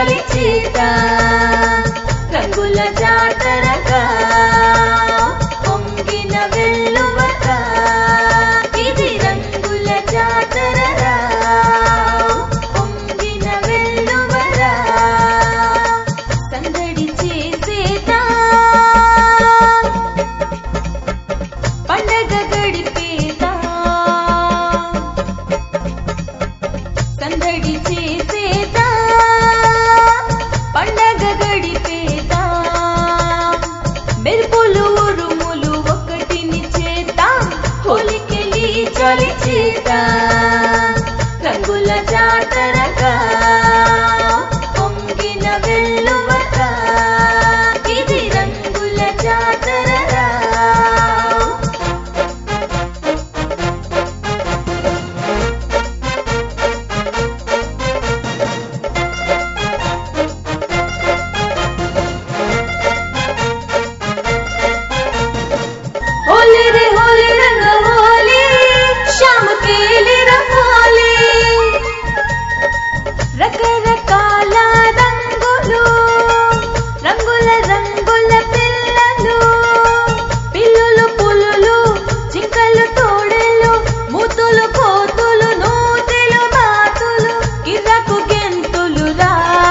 చలి చేత రంగుల జాతరగా పొంగిన వెల్లువగా ఇది రంగుల జాతరరా పొంగిన వెల్లువరా సందడి చేసేదా పండగ గడిపేదా సందడి చేసేదా పండగ గడిపేదా మెరుపులు ఉరుములు ఒకటిని చేద్దాం హోలికెళ్ళి చలి చేద్దాం రంగుల జాతరగా పొంగిన వెల్లువగా ఇది రంగుల జాతరరా होली रे होली रंग होली शाम केली రంగోలి రకరకాల రంగులు రంగుల రంగుల పిల్లలు పిల్లులు పులులు జింకలు తోడేలు మూతులు కోతులు నూతిలు బాతులు కిరకు గెంతులు రా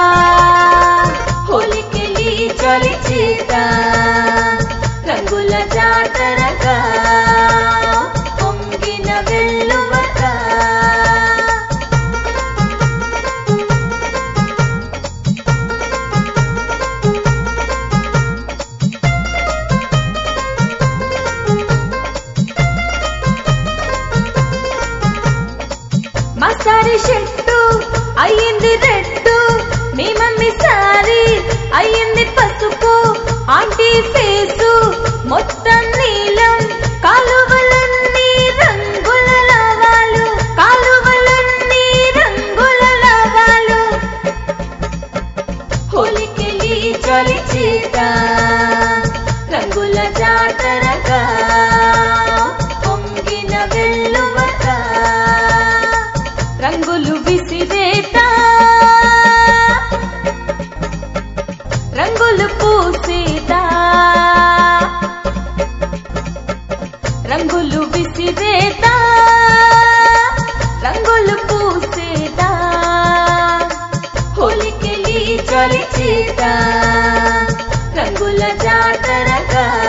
హోలికెళ్ళి చలి చేతా రంగుల జాతరగా పొంగిన వెల్లువగా మా సారీ షెట్టు అయ్యింది రెడ్డు మీ మమ్మీ సారీ అయ్యింది పసుపు ఆంటీ ఫేసు మొత్తం నీలం కాలువలన్నీ రంగుల లావాలు కాలువలన్నీ రంగుల లావాలు హోలికెళ్ళి చలి చేత రంగుల జాతరగా పొంగిన వెల్లువగా రంగులు విసిరేత రంగులు పూసేదా రంగులు విసిరేదా రంగులు పూసేదా హోలికెళ్ళి చలి చేత రంగుల జాతరగా